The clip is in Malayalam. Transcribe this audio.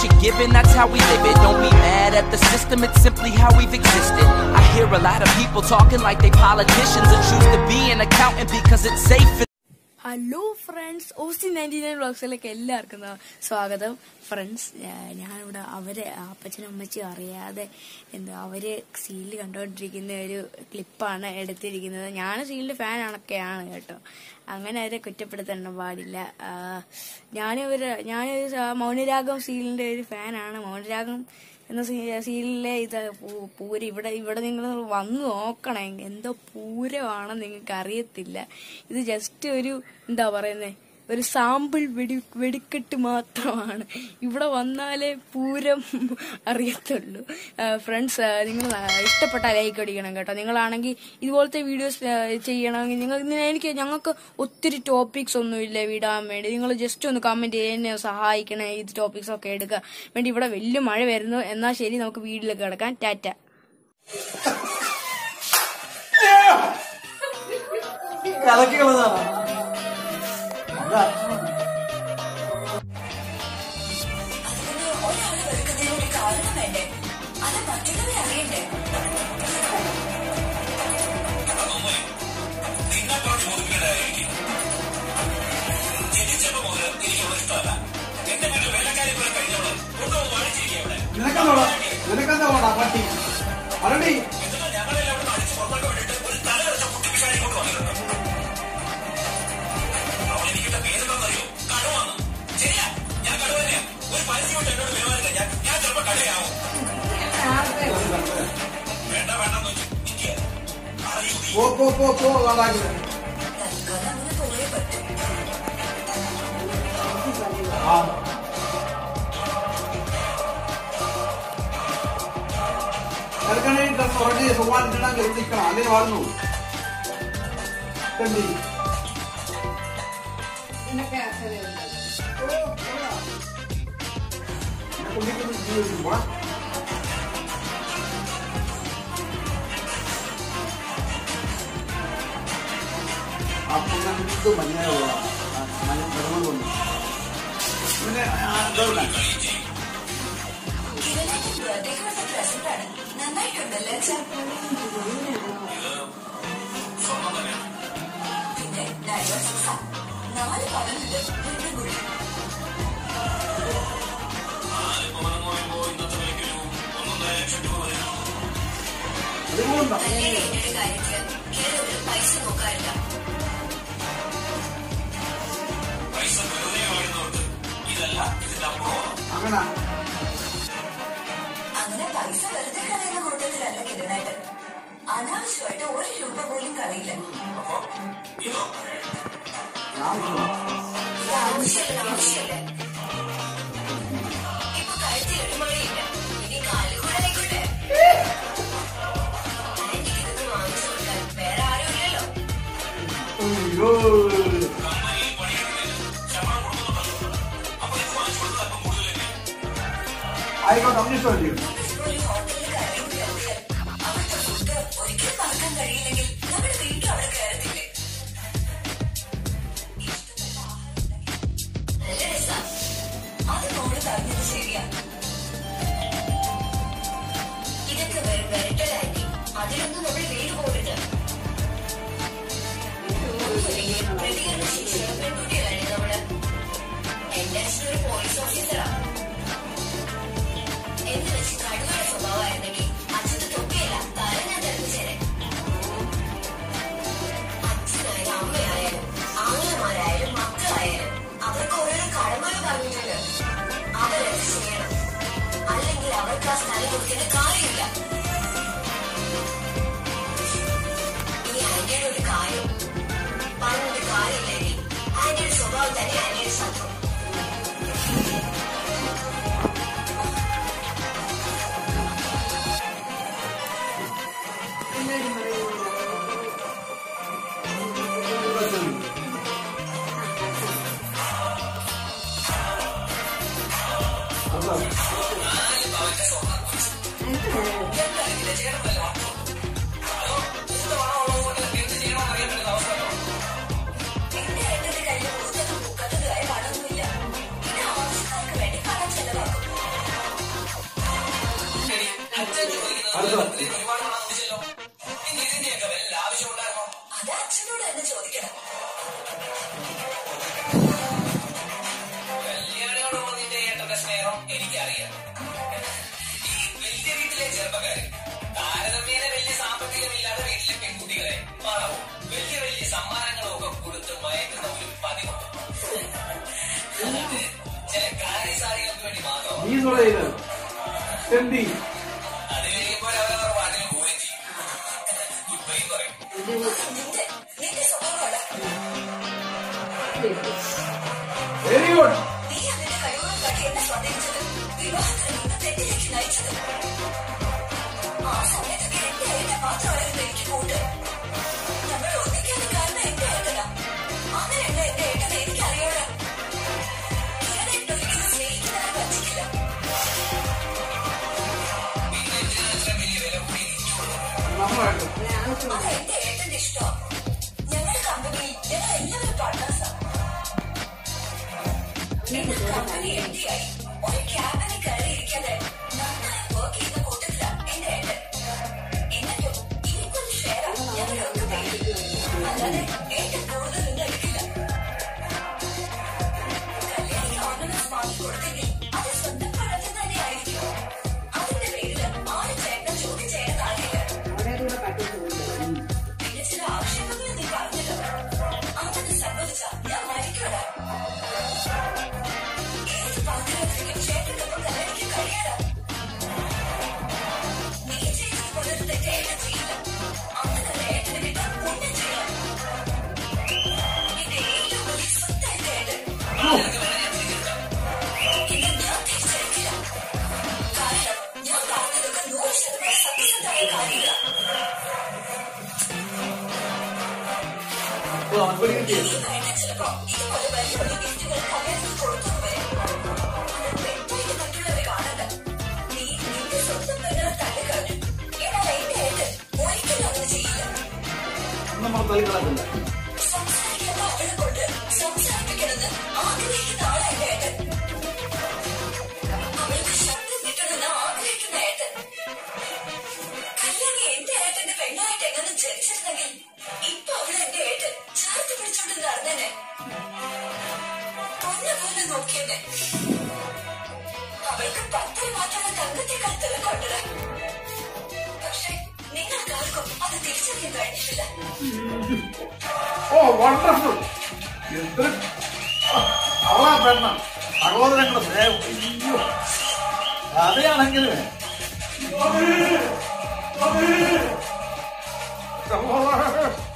you're given, that's how we live it. Don't be mad at the system, it's simply how we've existed. I hear a lot of people talking like they politicians and choose to be an accountant because it's safe. Hello friends OC ninety nine ബ്ലോഗ്സിലേക്ക് എല്ലാവർക്കും ന- സ്വാഗതം ഫ്രണ്ട്സ് ഞാനിവിടെ അവരെ അപ്പച്ചനും അമ്മച്ചും അറിയാതെ എന്താ അവര് സീരിയൽ കണ്ടുകൊണ്ടിരിക്കുന്ന ഒരു ക്ലിപ്പാണ് എടുത്തിരിക്കുന്നത് ഞാൻ സീരിയൽ ഫാനൊക്കെയാണ് കേട്ടോ അങ്ങനെ അവരെ കുറ്റപ്പെടുത്താൻ പാടില്ല ആ, ഞാനിവര് ഞാനൊരു സ- മൗനരാഗം സീരിയലിന്റെ ഒരു ഫാനാണ് മൗനരാഗം എന്ന സീ- സീരിയലിലെ ഇത് പൂ- പൂരം ഇവിടെ ഇവിടെ നിങ്ങൾ വന്ന് നോക്കണേ എന്തോ പൂരമാണെന്ന് നിങ്ങൾക്ക് അറിയത്തില്ല ഇത് ജസ്റ്റ് ഒരു എന്താ പറയുന്നത് ഒരു സാമ്പിൾ വെടി വെടിക്കെട്ട് മാത്രമാണ് ഇവിടെ വന്നാലേ പൂരം അറിയത്തുള്ളൂ ഫ്രണ്ട്സ് നിങ്ങൾ ഇഷ്ടപ്പെട്ട ലൈക്ക് അടിക്കണം കേട്ടോ നിങ്ങളാണെങ്കിൽ ഇതുപോലത്തെ വീഡിയോസ് ചെയ്യണമെങ്കിൽ നിങ്ങൾ ഇന്ന് എനിക്ക് ഞങ്ങൾക്ക് ഒത്തിരി ടോപ്പിക്സ് ഒന്നുമില്ല വിടാൻ വേണ്ടി നിങ്ങൾ ജസ്റ്റ് ഒന്ന് കമന്റ് ചെയ്യാൻ എന്നെ സഹായിക്കണേ ഇത് ടോപ്പിക്സ് ഒക്കെ എടുക്കാൻ വേണ്ടി ഇവിടെ വലിയ മഴ വരുന്നു എന്നാൽ ശരി നമുക്ക് വീട്ടിലേക്ക് കിടക്കാം ടാറ്റ കലക്കി കളഞ്ഞാണ് നിനക്കെന്താ നിനക്കെന്താ പോടാ പട്ടി അരടി പോ പോ പോ പോ അതാക്കി ആ എടുക്കണേ ഡ്രസ് ഉറങ്ങി സുഖമായിട്ടിടാൻ നിൽക്കണം അല്ലെങ്കിൽ വളർന്നു കണ്ടി അപ്പൊ ഞാൻ ഇത് മഞ്ഞ മഞ്ഞ വെള്ളം കൊണ്ട് പിന്നെ ആ, ഇതല്ല. അതുകൊണ്ടാ അങ്ങനെ അങ്ങനെ പൈസ വെറുതെ കളയുന്ന കൂട്ടത്തിലല്ല കിരണായിട്ട് അനാവശ്യമായിട്ട് ഒരു രൂപ പോലും കളയില്ല ഞാൻ ഇത് ആവശ്യമല്ല ആവശ്യമല്ല ഇപ്പൊ കഴുത്തിൽ ഇടുമ്പോഴേയില്ല ഇനി കാലുകൂടെ ആയിക്കോട്ടെ എനിക്കിതൊന്ന് വാങ്ങിച്ചു കൊടുക്കാൻ വേറെ ആരും ഇല്ലല്ലോ അയ്യോ ആയിക്കോട്ടെ അവന് ഇഷ്ടമല്ലേ ഒരു ഹോട്ടലിൽ കയറി കയറിയാൽ അവിടുത്തെ ഫുഡ് ഒരിക്കലും മറക്കാൻ കഴിയില്ലെങ്കിൽ നമ്മുടെ വീണ്ടും അവിടെ കയറത്തില്ലേ ഇഷ്ടപ്പെട്ട ആഹാരം ഉണ്ടെങ്കിൽ നല്ല രസാ. അത് മോള് പറഞ്ഞത് ശരിയാ ഇതൊക്കെ വെറും വരട്ടലായി അതിലൊന്നും നമ്മൾ വീട് പോകരുത് ഒന്നുമില്ലെങ്കിൽ പ്രതികരണ ശേഷിയുള്ള പെൺകുട്ടികളാണ് നമ്മള് എന്റെ അച്ഛൻ ഒരു പോലീസ് ഓഫീസറാ എന്ന് വെച്ച് കടുവയുടെ സ്വഭാവമായിരുന്നെങ്കിൽ അച്ഛന്റെ തൊപ്പിയല്ല തല ഞാൻ തെളിച്ചേരെ അച്ഛനായാലും അമ്മയായാലും ആങ്ങളമാരായാലും മക്കളായാലും അവർക്ക് ഓരോരോ കടമകൾ പറഞ്ഞിട്ടുണ്ട് അവരത് ചെയ്യണം അല്ലെങ്കിൽ അവർക്ക് ആ സ്ഥലം കൊടുക്കേണ്ട കാര്യമില്ല ഇനി ആന്റിയുടെ ഒരു കാര്യം പറഞ്ഞിട്ട് കാര്യമില്ലെങ്കിൽ ആന്റിയുടെ സ്വഭാവം തന്നെ ആന്റിയുടെ ശത്രു എന്റെ ഏട്ടന്റെ കയ്യിൽ പുസ്തകം പൂക്കത്തതായ പണമൊന്നുമില്ല പിന്നെ ആവശ്യക്കാർക്ക് വേണ്ടി പണം ചെലവാക്കും ചേട്ടന്റെ സ്നേഹം എനിക്കറിയാം ഈ വലിയ വീട്ടിലെ ചെറുപ്പക്കാര് താരതമ്യേന വലിയ സാമ്പത്തികമില്ലാത്ത വീട്ടിലെ പെൺകുട്ടികളെ പണവും വലിയ വലിയ സമ്മാനങ്ങളും ഒക്കെ കൊടുത്ത് മയക്കുന്ന ഒരു പതിവുണ്ട് അത് ചില കാര്യസാരികൾക്ക് വേണ്ടി മാത്രമാണ് നീ പറയുന്നത് തെണ്ടി അത് കഴിയുമ്പോൾ അവരവർ വാതിൽ പോവുകയും ചെയ്യും ഗുഡ് ബൈ പറയും നിന്റെ നിന്റെ സ്വഭാവമാണ് വെരി ഗുഡ് നീ അതിന്റെ കഴിവുകൾ കാട്ടി എന്നെ സ്വാധീനിച്ചത് വിവാഹത്തിന് നിന്ന് തെറ്റിലേക്ക് നയിച്ചത് ആ സമയത്തൊക്കെ എന്റെ ഏട്ടൻ മാത്രമായിരുന്നു എനിക്ക് കൂട്ട് നമ്മൾ ഒന്നിക്കാനും കാരണം എന്റെ ഏട്ടനാ അങ്ങനെയുള്ള എന്റെ ഏട്ടനെ എനിക്കറിയാം ഒരിക്കലും സ്നേഹിക്കുന്നതിനെ പറ്റിക്കില്ല പിന്നെ എന്തിനാണ് ഇത്ര വലിയ വില കൂടി തിരിച്ചു കൊടുക്കുന്നത് നമ്മളായിട്ട് അത് എന്റെ ഏട്ടന്റെ ഇഷ്ടം ഞങ്ങളുടെ കമ്പനിയിൽ ഞങ്ങൾ എല്ലാവരും പാർട്ട്നേഴ്സാ എന്റെ കമ്പനി എംഡിയായി ഒരു ക്യാബിനിൽ കയറിയിരിക്കാതെ നന്നായി വർക്ക് ചെയ്യുന്ന കൂട്ടത്തില എന്റെ ഏട്ടൻ എന്നിട്ടും ഈക്വൽ ഷെയർ ഞങ്ങളൊക്കെ പേര് അല്ലാതെ ഏട്ടൻ കൂടുതലൊന്നും എടുക്കില്ല കല്യാണിക്ക് ഓർണമെന്റ്സ് വാങ്ങി കൊടുത്തെങ്കിൽ അത് സ്വന്തം പണത്തിൽ തന്നെ ആയിരിക്കും അതിന്റെ പേരില് ആരും ചേട്ടൻ ചോദ്യം ചെയ്യേണ്ട കാര്യമില്ല പിന്നെ ചില ആക്ഷേപങ്ങൾ നീ പറഞ്ഞല്ലോ അതൊക്കെ സംഭവിച്ച ഞാൻ മരിക്കടാ ഏത് പാത്രത്തിലും ചേട്ടനൊപ്പം കല്യാണിക്ക് കഴിയാടാ നീ ചെയ്തതുപോലെ ഒരു തെറ്റ് ഏട്ടൻ ചെയ്യില്ല അങ്ങനെ ഏട്ടന് കിട്ടാൻ പുണ്യം ചെയ്യണം എന്റെ ഏറ്റവും വലിയ സ്വത്ത് എന്റെ ഏട്ടൻ ഇത് ഞാൻ തിരിച്ചറിയില്ല കാരണം ഞാൻ പറഞ്ഞതൊക്കെ നൂറ് ശതമാനം സത്യസന്ധമായ കാര്യങ്ങളാണ് അവർക്ക് കിട്ടിയത് ഈ വേണ്ട ചിലപ്പോ ഇതുപോലെ വലിയ വലിയ ഗിഫ്റ്റുകൾ കല്യാണത്തിന് കൊടുത്തു വരും അത് തെറ്റായിട്ട് മറ്റുള്ളവരെ കാണണ്ട നീ നിന്റെ സ്വന്തം പെങ്ങളെ തള്ളിക്കളഞ്ഞു എന്നാൽ എന്റെ ഏട്ടൻ ഒരിക്കലും അങ്ങനെ ചെയ്യില്ല നമ്മൾ തള്ളിക്കളത്തില്ല സംസാരിക്കാത്ത അവളെ കൊണ്ട് സംസാരിപ്പിക്കണമെന്ന് ആഗ്രഹിക്കുന്ന ആളാ എന്റെ ഏട്ടൻ അവൾക്ക് ശബ്ദം കിട്ടണമെന്ന് ആഗ്രഹിക്കുന്ന ഏട്ടൻ കല്യാണി എന്റെ ഏട്ടന്റെ പെണ്ണായിട്ട് എങ്ങനെ ജനിച്ചിരുന്നെങ്കിൽ ഇപ്പൊ അവൾ എന്റെ ഏട്ടൻ ചേർത്ത് പിടിച്ചോണ്ട് നടന്നേനെ പൊന്നുപോലെ നോക്കിയെന്നെ അവൾക്ക് പത്തര മാത്രമേ തങ്കത്തെക്കാൾ തിളക്കമുണ്ടത് പക്ഷെ നിങ്ങൾക്കാർക്കും അത് തിരിച്ചറിയാൻ കഴിഞ്ഞിട്ടില്ല ഓ വണ്ടർഫുൾ എന്തൊരു അവളാ പെണ്ണ സഹോദരങ്ങളുടെ സ്നേഹം അയ്യോ അതെയാണെങ്കിൽ സഹോദര